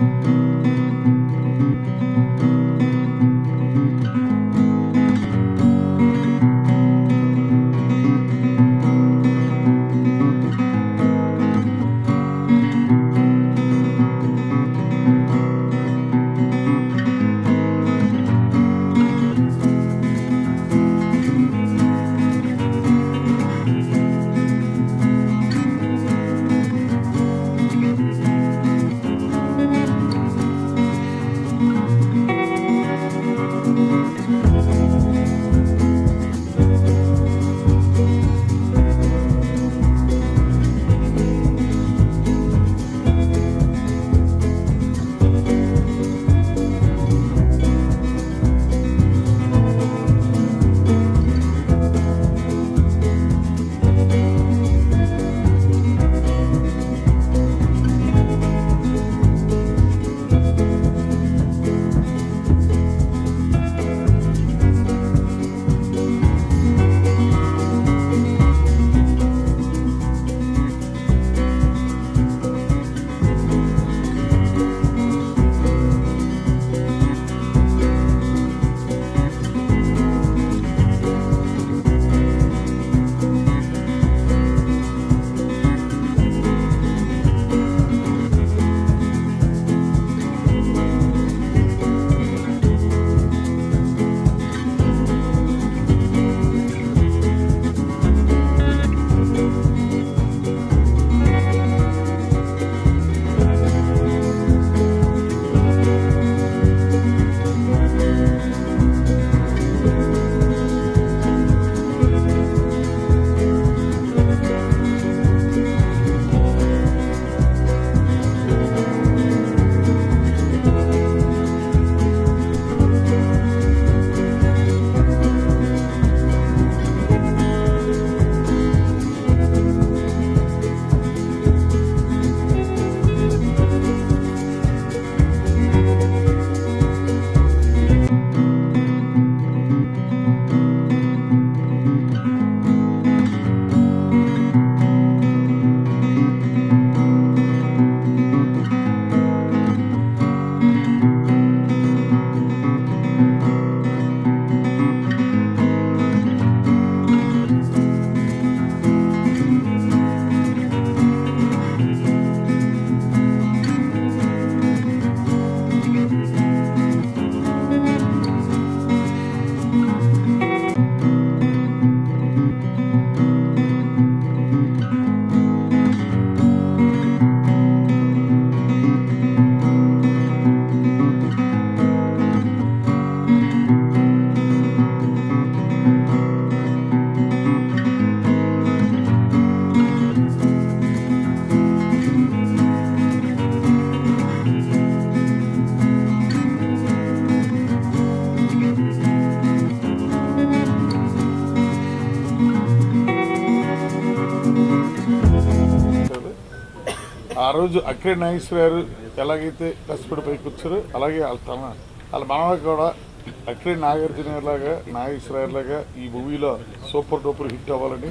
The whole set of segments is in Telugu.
ఆ రోజు అక్కిరే నాగేశ్వర గారు ఎలాగైతే కష్టపడి పైకి వచ్చారో అలాగే వాళ్ళ తన వాళ్ళ మనవ కూడా అక్కిరే నాగార్జున గారి లాగా నాగేశ్వర గారి లాగా ఈ మూవీలో సూపర్ డూపర్ హిట్ అవ్వాలని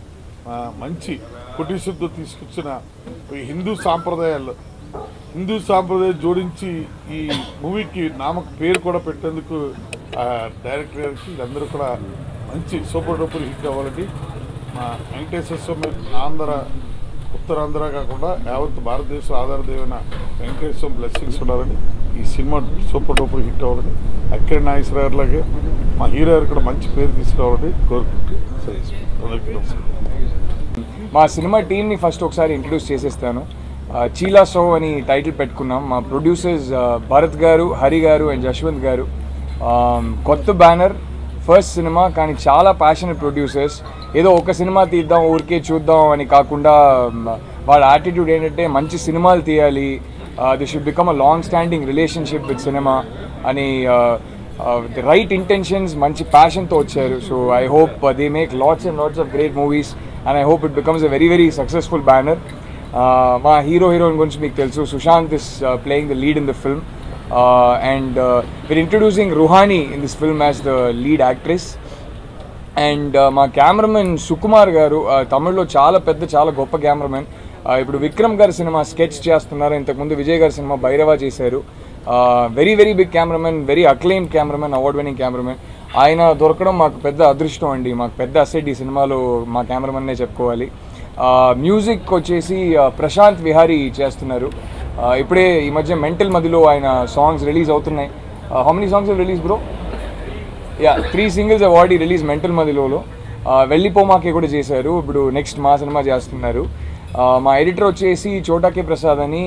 ఆ, మంచి కొటేషన్తో తీసుకొచ్చిన ఈ హిందూ సాంప్రదాయాల్లో హిందూ సాంప్రదాయం జోడించి ఈ మూవీకి నామక పేరు కూడా పెట్టేందుకు ఆ డైరెక్టర్ గారికి వీళ్ళందరూ కూడా మంచి సూపర్ డూపర్ హిట్ అవ్వాలని మా వెంకటేశ్వర స్వామి ఆంధ్ర ఉత్తరాంధ్ర కాకుండా యావత్ భారతదేశం ఆధారదేవైన వెంకటేశ్వర స్వామి బ్లెస్సింగ్స్ ఉండాలని ఈ సినిమా సూపర్ డూపర్ హిట్ అవ్వాలని అక్కడ నాగేశ్వర గారిలాగే మా హీరో గారు కూడా మంచి పేరు తీసుకురావాలని కోరుకుంటూ అందరికీ నమస్కారం మా సినిమా టీమ్ని ఫస్ట్ ఒకసారి ఇంట్రడ్యూస్ చేసేస్తాను ఆ, చీలా షో అని టైటిల్ పెట్టుకున్నాం మా ప్రొడ్యూసర్స్ ఆ, భరత్ గారు హరి గారు అండ్ జశ్వంత్ గారు ఆ, కొత్త బ్యానర్ ఫస్ట్ సినిమా కానీ చాలా ప్యాషనెట్ ప్రొడ్యూసర్స్ ఏదో ఒక సినిమా తీద్దాం ఊరికే చూద్దాం అని కాకుండా మ్, వాళ్ళ యాటిట్యూడ్ ఏంటంటే మంచి సినిమాలు తీయాలి they should become a long standing relationship with cinema అని ది రైట్ ఇంటెన్షన్స్ మంచి ప్యాషన్తో వచ్చారు so I hope they make lots and lots of great movies and I hope it becomes a very very successful banner మా హీరో హీరోయిన్ గురించి మీకు తెలుసు Sushant is playing the lead in the film and we're introducing Ruhani in this film as the lead actress and మా కెమెరామెన్ సుకుమార్ గారు uh, తమిళ్లో చాలా పెద్ద చాలా గొప్ప కెమెరామెన్ ఆ, ఇప్పుడు విక్రమ్ గారి సినిమా స్కెచ్ చేస్తున్నారు ఇంతకుముందు విజయ్ గారి సినిమా భైరవ చేశారు very very big cameraman very acclaim cameraman award winning cameraman ఆయన దొరకడం మాకు పెద్ద అదృష్టం అండి మాకు పెద్ద అసెట్ ఈ సినిమాలో మా కెమెరామెన్నే చెప్పుకోవాలి మ్యూజిక్ వచ్చేసి ఆ, ప్రశాంత్ విహారీ చేస్తున్నారు ఆ, ఇప్పుడే ఈ మధ్య మెంటల్ మదిలో ఆయన సాంగ్స్ రిలీజ్ అవుతున్నాయి how many songs release bro yeah three singles award release mental మదిలోలో వెళ్ళిపోమాకే కూడా చేశారు ఇప్పుడు నెక్స్ట్ మా సినిమా చేస్తున్నారు ఆ, మా ఎడిటర్ వచ్చేసి చోటాకే ప్రసాద్ అని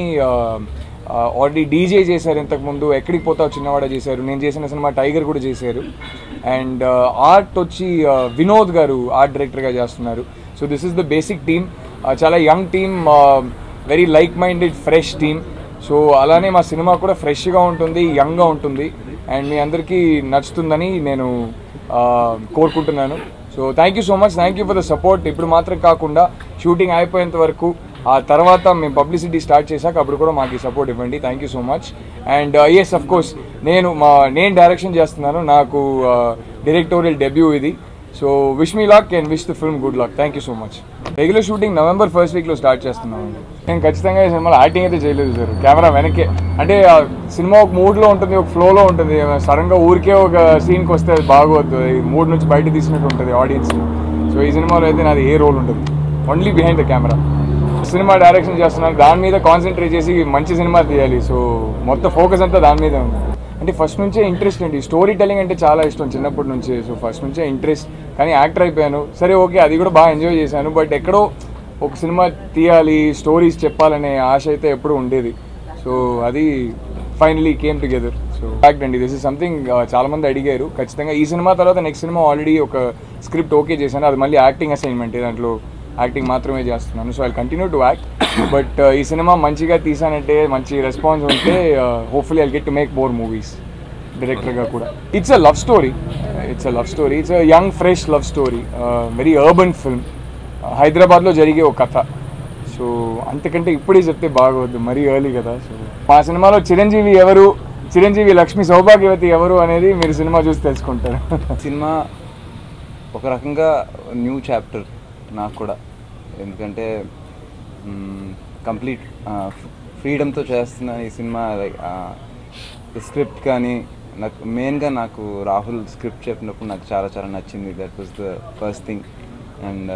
ఆల్రెడీ డీజే చేశారు ఇంతకుముందు ఎక్కడికి పోతావు చిన్నవాడ చేశారు నేను చేసిన సినిమా టైగర్ కూడా చేశారు అండ్ ఆర్ట్ వచ్చి ఆ, వినోద్ గారు ఆర్ట్ డైరెక్టర్గా చేస్తున్నారు so this is the basic team చాలా young team very like minded fresh team so అలానే మా సినిమా కూడా ఫ్రెష్గా ఉంటుంది యంగ్గా ఉంటుంది అండ్ మీ అందరికీ నచ్చుతుందని నేను ఆ, కోరుకుంటున్నాను so thank you so much thank you for the support ఇప్పుడు మాత్రం కాకుండా షూటింగ్ అయిపోయేంత వరకు ఆ తర్వాత మేము పబ్లిసిటీ స్టార్ట్ చేశాక అప్పుడు కూడా మాకు ఈ సపోర్ట్ ఇవ్వండి thank you so much and yes of course నేను మా నేను డైరెక్షన్ చేస్తున్నాను నాకు డైరెక్టోరియల్ డెబ్యూ ఇది so wish me luck and wish the film good luck thank you so much regular shooting November first వీక్లో స్టార్ట్ చేస్తున్నాం నేను ఖచ్చితంగా ఈ సినిమాలో యాక్టింగ్ అయితే చేయలేదు సార్ కెమెరా వెనకే అంటే ఆ సినిమా ఒక మూడ్లో ఉంటుంది ఒక ఫ్లోలో ఉంటుంది సడన్గా ఊరికే ఒక సీన్కి వస్తే అది బాగోద్దు ఈ మూడ్ నుంచి బయట తీసినట్టు ఉంటుంది ఆడియన్స్ సో ఈ సినిమాలో అయితే నాది ఏ రోల్ ఉంటుంది only behind the camera cinema direction చేస్తున్నాను దాని మీద కాన్సన్ట్రేట్ చేసి మంచి సినిమా తీయాలి సో మొత్తం ఫోకస్ అంతా దాని మీద ఉంది అంటే ఫస్ట్ నుంచే ఇంట్రెస్ట్ అండి స్టోరీ టెలింగ్ అంటే చాలా ఇష్టం చిన్నప్పటి నుంచి సో ఫస్ట్ నుంచే ఇంట్రెస్ట్ కానీ యాక్టర్ అయిపోయాను సరే ఓకే అది కూడా బాగా ఎంజాయ్ చేశాను బట్ ఎక్కడో ఒక సినిమా తీయాలి స్టోరీస్ చెప్పాలనే ఆశ అయితే ఎప్పుడూ ఉండేది సో అది finally came together so fact అండి దిస్ ఇస్ సంథింగ్ చాలా మంది అడిగారు ఖచ్చితంగా ఈ సినిమా తర్వాత నెక్స్ట్ సినిమా ఆల్రెడీ ఒక స్క్రిప్ట్ ఓకే చేశాను అది మళ్ళీ యాక్టింగ్ అసైన్మెంట్ దాంట్లో యాక్టింగ్ మాత్రమే చేస్తున్నాను so I continue to act but ఈ సినిమా మంచిగా తీసానంటే మంచి రెస్పాన్స్ ఉంటే hopefully I get to make more movies డైరెక్టర్గా కూడా it's a love story it's a love story it's a young fresh love story very urban film హైదరాబాద్లో జరిగే ఒక కథ సో అంతకంటే ఇప్పుడే చెప్తే బాగోద్దు మరీ ఎర్లీ కదా సో మా సినిమాలో చిరంజీవి ఎవరు చిరంజీవి లక్ష్మి సౌభాగ్యవతి ఎవరు అనేది మీరు సినిమా చూసి తెలుసుకుంటారు సినిమా ఒక రకంగా న్యూ చాప్టర్ నాకు కూడా ఎందుకంటే కంప్లీట్ ఫ్రీడమ్తో చేస్తున్న ఈ సినిమా లైక్ స్క్రిప్ట్ కానీ నాకు మెయిన్గా నాకు రాహుల్ స్క్రిప్ట్ చెప్పినప్పుడు నాకు చాలా చాలా నచ్చింది that was the first thing and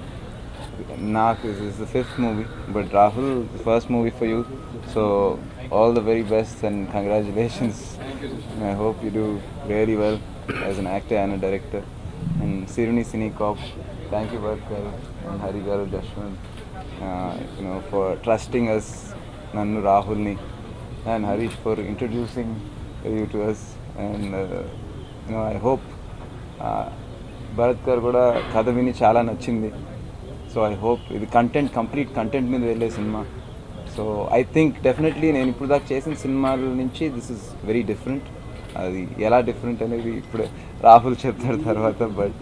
నాకు is the fifth movie but Rahul first movie for you so all the very best and congratulations I hope you do really well as an actor and director and సిరుని సినీ కాప్ థ్యాంక్ యూ వర్క్ garu and Hari garu Jaswanth you know for trusting us నన్ను రాహుల్ని and Harish for introducing you to us and you know I hope Bharat గారు కూడా కథ విని చాలా నచ్చింది సో ఐ హోప్ ఇది కంటెంట్ కంప్లీట్ కంటెంట్ మీద వెళ్ళే cinema so I think definitely నేను ఇప్పుడు దాకా చేసిన సినిమాల నుంచి దిస్ ఇస్ వెరీ డిఫరెంట్ అది ఎలా డిఫరెంట్ అనేది ఇప్పుడే రాహుల్ చెప్తాడు తర్వాత బట్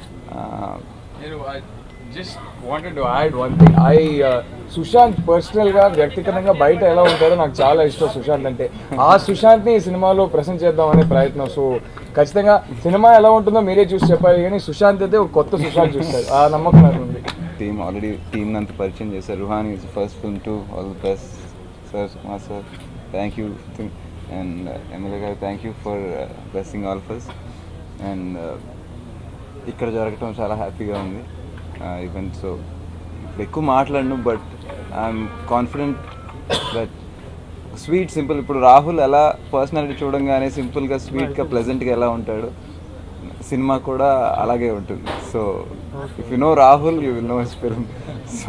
నేను just wanted to add one thing I Sushant పర్సనల్గా వ్యక్తిగతంగా బయట ఎలా ఉంటాడో నాకు చాలా ఇష్టం సుశాంత్ అంటే ఆ సుశాంత్ని ఈ సినిమాలో ప్రజెంట్ చేద్దామనే ప్రయత్నం సో ఖచ్చితంగా సినిమా ఎలా ఉంటుందో మీరే చూసి చెప్పాలి కానీ సుశాంత్ అయితే ఒక కొత్త సుశాంత్ చూస్తారు ఆ నమ్మకం నాకు ఉంది టీమ్ ఆల్రెడీ టీమ్ అంతా పరిచయం చేశారు Ruhan is first film to all the best sir Sukumar sir thank you and MLA garu thank you for blessing all ఫస్ అండ్ ఇక్కడ జరగటం చాలా హ్యాపీగా ఉంది ఈవెంట్ సో ఇప్పుడు ఎక్కువ మాట్లాడను but I'm confident that sweet simple ఇప్పుడు రాహుల్ ఎలా పర్సనాలిటీ చూడంగానే సింపుల్గా స్వీట్గా ప్లెజెంట్గా ఎలా ఉంటాడు సినిమా కూడా అలాగే ఉంటుంది so if you know Rahul you will know his film so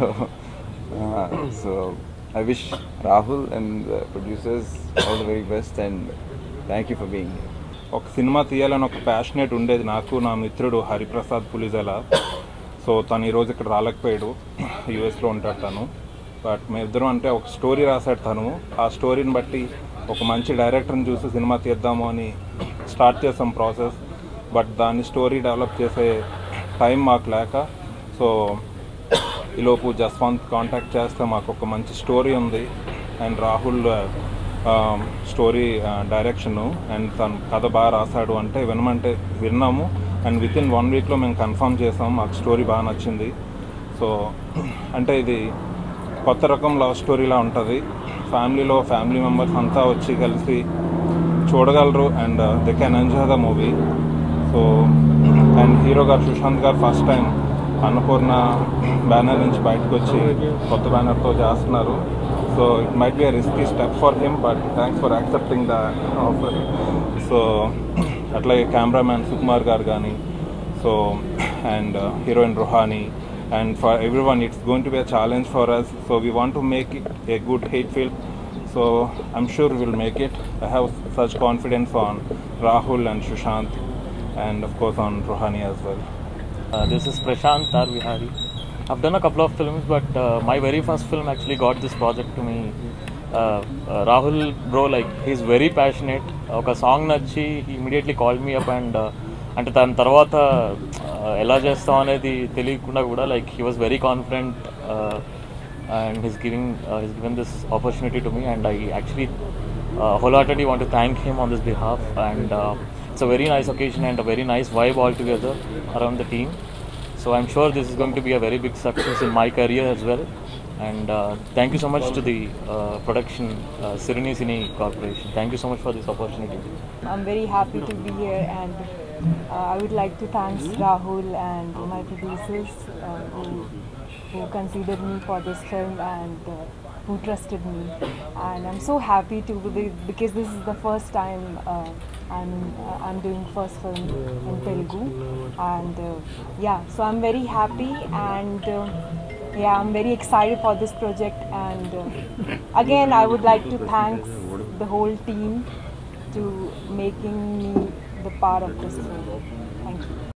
so I wish Rahul and producers all the very best and thank you for being ఒక సినిమా తీయాలని ఒక ప్యాషనేట్ ఉండేది నాకు నా మిత్రుడు హరిప్రసాద్ పులిజల సో తను ఈరోజు ఇక్కడ రాలేకపోయాడు యూఎస్లో ఉంటాడు తను బట్ మేమిద్దరం అంటే ఒక స్టోరీ రాశాడు తను ఆ స్టోరీని బట్టి ఒక మంచి డైరెక్టర్ని చూసి సినిమా తీద్దాము అని స్టార్ట్ చేసాం ప్రాసెస్ బట్ దాన్ని స్టోరీ డెవలప్ చేసే టైం మాకు లేక సో ఈలోపు జస్వంత్ కాంటాక్ట్ చేస్తే మాకు ఒక మంచి స్టోరీ ఉంది and Rahul story direction and తను కథ బాగా రాశాడు అంటే వినమంటే విన్నాము అండ్ విత్ ఇన్ వన్ వీక్లో మేము కన్ఫర్మ్ చేసాం మాకు స్టోరీ బాగా నచ్చింది సో అంటే ఇది కొత్త రకం లవ్ స్టోరీలా ఉంటుంది ఫ్యామిలీలో ఫ్యామిలీ మెంబర్స్ అంతా వచ్చి కలిసి చూడగలరు and they can enjoy the movie so and hero garu Sushant గారు ఫస్ట్ టైం అన్నపూర్ణ బ్యానర్ నుంచి బయటకు వచ్చి కొత్త బ్యానర్తో చేస్తున్నారు so it might be a risky step for him but thanks for accepting the offer so అట్లాగే కెమెరామ్యాన్ సుకుమార్ గారు కానీ so and heroine Ruhani and for everyone it's going to be a challenge for us so we want to make it a good hate film so i'm sure we'll make it i have such confidence on rahul and shushant and of course on rohani as well Uh, this is Prashant Tar Vihari. I've done a couple of films, but uh, my very first film actually got this project to me. Uh, uh, Rahul, bro, like he's very passionate. ఒక సాంగ్ నచ్చి immediately call me up and అంటే దాని తర్వాత uh, ఎలా చేస్తాం అనేది తెలియకుండా కూడా like he was very confident and his giving his given this opportunity to me and I actually wholeheartedly want to thank him on this behalf and uh, it's a very nice occasion and a very nice vibe altogether around the team so i'm sure this is going to be a very big success in my career as well and uh, thank you so much to the uh, production uh, Sirini Cine Corporation thank you so much for this opportunity I'm very happy to be here and uh, I would like to thank Rahul and my producers uh, who, who considered me for this film and uh, who trusted me. And I'm so happy to be because this is the first time uh, I'm uh, I'm doing first film in Telugu and uh, yeah, so I'm very happy and. Uh, yeah, I'm very excited for this project, and uh, again, I would like to thank the whole team to making me the part of this film.